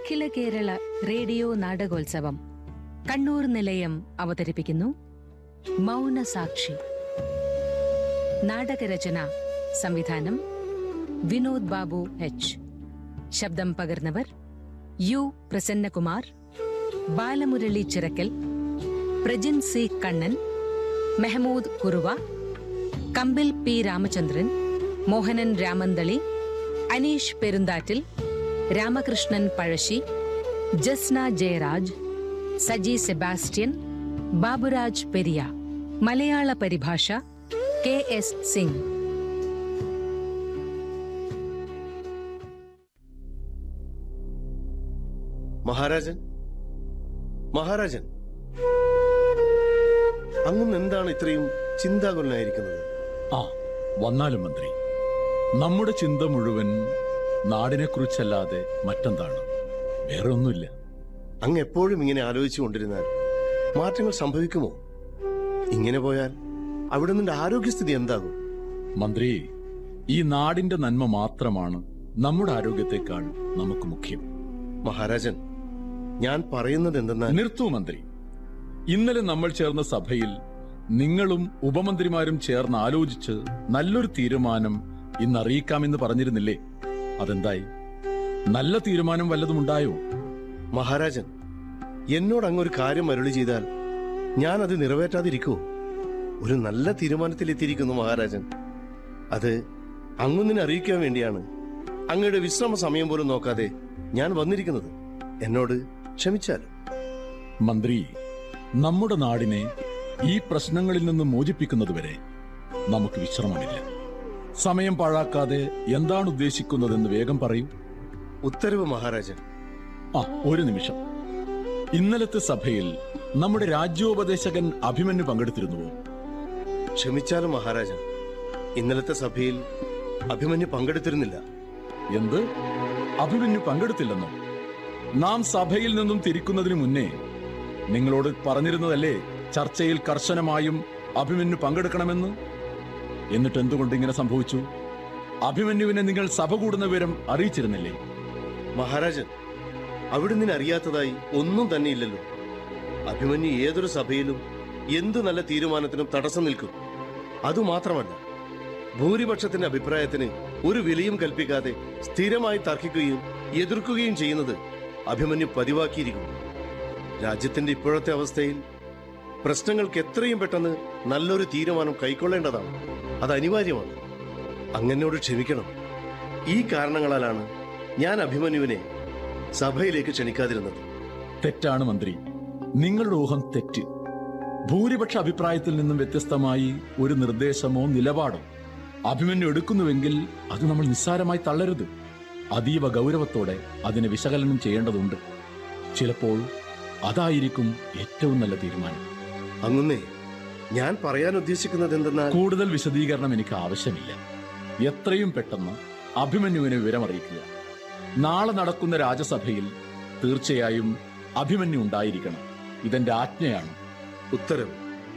അഖില Kerala radio നാടകോത്സവം കണ്ണൂർ നിലയം അവതരിപ്പിക്കുന്നു മൗനസാക്ഷി നാടകരചന സംവിധാനം വിനോദ് ബാബു എച്ച് ശബ്ദം പകർന്നവർ U Prasannakumar Balamurali Chirakkal Prajin C Kannan Mehmood Kuruva Kambil P Ramachandran Mohanan Ramanthali Aneesh Perunthattil Ramakrishnan Pazhassi Jasna Jayaraj Saji Sebastian Baburaj Periya Malayalam പരിഭാഷ കെ എസ് സിംഗ് മഹാരാജൻ മഹാരാജൻ അങ്ങ് എന്താണ് ഇത്രയും ചിന്താകുലനായിരിക്കുന്നത് ആ വന്നാലും മന്ത്രി നമ്മുടെ ചിന്ത മുഴുവൻ നാടിനെക്കുറിച്ചല്ലാതെ മറ്റെന്താണ് വേറെ ഒന്നുമില്ല അങ്ങ് എപ്പോഴും ഇങ്ങനെ ആലോചിച്ചു കൊണ്ടിരുന്നാൽ മാറ്റങ്ങൾ സംഭവിക്കുമോ ഇങ്ങനെ പോയാൽ അവിടെ നിന്റെ ആരോഗ്യസ്ഥിതി എന്താകും മന്ത്രി ഈ നാടിന്റെ നന്മ മാത്രമാണ് നമ്മുടെ ആരോഗ്യത്തെക്കാൾ നമുക്ക് മുഖ്യം മഹാരാജൻ ഞാൻ പറയുന്നത് എന്തെന്നാൽ നിർത്തൂ മന്ത്രി ഇന്നലെ നമ്മൾ ചേർന്ന സഭയിൽ നിങ്ങളും ഉപമന്ത്രിമാരും ചേർന്ന് ആലോചിച്ച് നല്ലൊരു തീരുമാനം ഇന്ന് അറിയിക്കാമെന്ന് പറഞ്ഞിരുന്നില്ലേ അതെന്തായി നല്ല തീരുമാനം വല്ലതും ഉണ്ടായോ മഹാരാജൻ എന്നോട് അങ്ങൊരു കാര്യം അരുളി ചെയ്താൽ ഞാൻ അത് നിറവേറ്റാതിരിക്കുമോ ഒരു നല്ല തീരുമാനത്തിലെത്തിയിരിക്കുന്നു മഹാരാജൻ അത് അങ്ങൊന്നിനെ അറിയിക്കാൻ വേണ്ടിയാണ് അങ്ങയുടെ വിശ്രമ സമയം പോലും നോക്കാതെ ഞാൻ വന്നിരിക്കുന്നത് എന്നോട് ക്ഷമിച്ചാലും മന്ത്രി നമ്മുടെ നാടിനെ ഈ പ്രശ്നങ്ങളിൽ നിന്ന് മോചിപ്പിക്കുന്നതുവരെ നമുക്ക് വിശ്രമമില്ല സമയം പാഴാക്കാതെ എന്താണ് ഉദ്ദേശിക്കുന്നതെന്ന് വേഗം പറയൂ ഉത്തരവ് മഹാരാജൻ ആ ഒരു നിമിഷം ഇന്നലത്തെ സഭയിൽ നമ്മുടെ രാജ്യോപദേശകൻ അഭിമന്യു പങ്കെടുത്തിരുന്നുവോ ക്ഷമിച്ചാലും മഹാരാജൻ ഇന്നലത്തെ സഭയിൽ അഭിമന്യു പങ്കെടുത്തിരുന്നില്ല എന്ത് അഭിമന്യു പങ്കെടുത്തില്ലെന്നോ നാം സഭയിൽ നിന്നും തിരിക്കുന്നതിന് മുന്നേ നിങ്ങളോട് പറഞ്ഞിരുന്നതല്ലേ ചർച്ചയിൽ കർശനമായും അഭിമന്യു പങ്കെടുക്കണമെന്ന് എന്നിട്ട് എന്തുകൊണ്ട് ഇങ്ങനെ സംഭവിച്ചു അഭിമന്യുവിനെ നിങ്ങൾ സഭ കൂടുന്ന വിവരം അറിയിച്ചിരുന്നില്ലേ മഹാരാജൻ അവിടുന്ന് അറിയാത്തതായി ഒന്നും തന്നെ ഇല്ലല്ലോ അഭിമന്യു ഏതൊരു സഭയിലും എന്തു നല്ല തീരുമാനത്തിനും തടസ്സം നിൽക്കും അതുമാത്രമല്ല ഭൂരിപക്ഷത്തിന്റെ അഭിപ്രായത്തിന് ഒരു വിലയും കൽപ്പിക്കാതെ സ്ഥിരമായി തർക്കിക്കുകയും എതിർക്കുകയും ചെയ്യുന്നത് അഭിമന്യു പതിവാക്കിയിരിക്കുന്നു രാജ്യത്തിന്റെ ഇപ്പോഴത്തെ അവസ്ഥയിൽ പ്രശ്നങ്ങൾക്ക് എത്രയും പെട്ടെന്ന് നല്ലൊരു തീരുമാനം കൈക്കൊള്ളേണ്ടതാണ് അത് അനിവാര്യമാണ് അങ്ങനോട് ക്ഷമിക്കണം ഈ കാരണങ്ങളാലാണ് ഞാൻ അഭിമന്യുവിനെ സഭയിലേക്ക് ക്ഷണിക്കാതിരുന്നത് തെറ്റാണ് മന്ത്രി നിങ്ങളുടെ ഊഹം തെറ്റ് ഭൂരിപക്ഷ അഭിപ്രായത്തിൽ നിന്നും വ്യത്യസ്തമായി ഒരു നിർദ്ദേശമോ നിലപാടോ അഭിമന്യു എടുക്കുന്നുവെങ്കിൽ അത് നമ്മൾ നിസ്സാരമായി തള്ളരുത് അതീവ ഗൗരവത്തോടെ അതിനെ വിശകലനം ചെയ്യേണ്ടതുണ്ട് ചിലപ്പോൾ അതായിരിക്കും ഏറ്റവും നല്ല തീരുമാനം അങ്ങുന്നേ ഞാൻ പറയാൻ ഉദ്ദേശിക്കുന്നത് എന്തെന്നാൽ കൂടുതൽ വിശദീകരണം എനിക്ക് ആവശ്യമില്ല എത്രയും പെട്ടെന്ന് അഭിമന്യുവിനെ വിവരമറിയിക്കുക നാളെ നടക്കുന്ന രാജസഭയിൽ തീർച്ചയായും അഭിമന്യു ഉണ്ടായിരിക്കണം ഇതെന്റെ ആജ്ഞയാണ് ഉത്തരവ്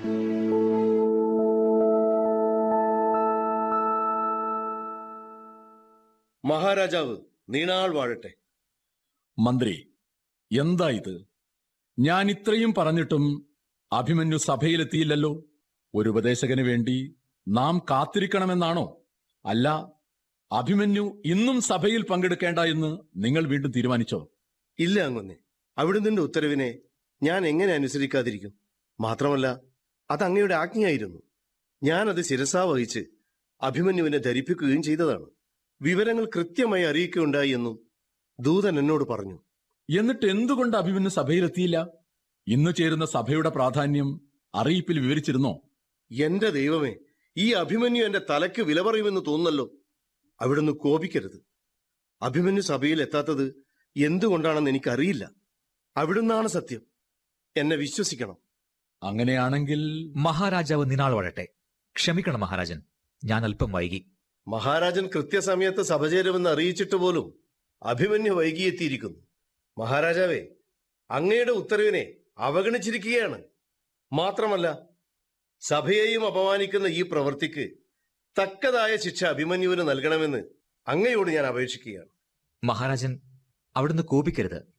മഹാരാജാവ് നീണാൾ വാഴട്ടെ മന്ത്രി എന്താ ഇത് ഞാൻ ഇത്രയും പറഞ്ഞിട്ടും അഭിമന്യു സഭയിലെത്തിയില്ലല്ലോ ഒരു ഉപദേശകന് വേണ്ടി നാം കാത്തിരിക്കണമെന്നാണോ അല്ല അഭിമന്യു ഇന്നും സഭയിൽ പങ്കെടുക്കേണ്ട എന്ന് നിങ്ങൾ വീണ്ടും തീരുമാനിച്ചോ ഇല്ല അങ്ങൊന്നെ അവിടുന്ന് ഉത്തരവിനെ ഞാൻ എങ്ങനെ അനുസരിക്കാതിരിക്കും മാത്രമല്ല അത് അങ്ങയുടെ ആജ്ഞയായിരുന്നു ഞാൻ അത് ശിരസാ വഹിച്ച് അഭിമന്യുവിനെ ധരിപ്പിക്കുകയും ചെയ്തതാണ് വിവരങ്ങൾ കൃത്യമായി അറിയിക്കുകയുണ്ടായി എന്നും ദൂതൻ എന്നോട് പറഞ്ഞു എന്നിട്ട് എന്തുകൊണ്ട് അഭിമന്യു സഭയിലെത്തിയില്ല ഇന്ന് ചേരുന്ന സഭയുടെ പ്രാധാന്യം അറിയിപ്പിൽ വിവരിച്ചിരുന്നോ എന്റെ ദൈവമേ ഈ അഭിമന്യു എന്റെ തലയ്ക്ക് വില പറയുമെന്ന് തോന്നുന്നല്ലോ അവിടുന്ന് കോപിക്കരുത് അഭിമന്യു സഭയിൽ എത്താത്തത് എന്തുകൊണ്ടാണെന്ന് എനിക്കറിയില്ല അവിടുന്നാണ് സത്യം എന്നെ വിശ്വസിക്കണം അങ്ങനെയാണെങ്കിൽ മഹാരാജാവ് നിനാൾ വഴട്ടെ ക്ഷമിക്കണം മഹാരാജൻ ഞാൻ അല്പം വൈകി മഹാരാജൻ കൃത്യസമയത്ത് സഭ ചേരുമെന്ന് അറിയിച്ചിട്ട് പോലും അഭിമന്യു വൈകിയെത്തിയിരിക്കുന്നു മഹാരാജാവേ അങ്ങയുടെ ഉത്തരവിനെ അവഗണിച്ചിരിക്കുകയാണ് മാത്രമല്ല സഭയെയും അപമാനിക്കുന്ന ഈ പ്രവൃത്തിക്ക് തക്കതായ ശിക്ഷ അഭിമന്യുവിന് നൽകണമെന്ന് അങ്ങയോട് ഞാൻ അപേക്ഷിക്കുകയാണ് മഹാരാജൻ അവിടുന്ന് കോപിക്കരുത്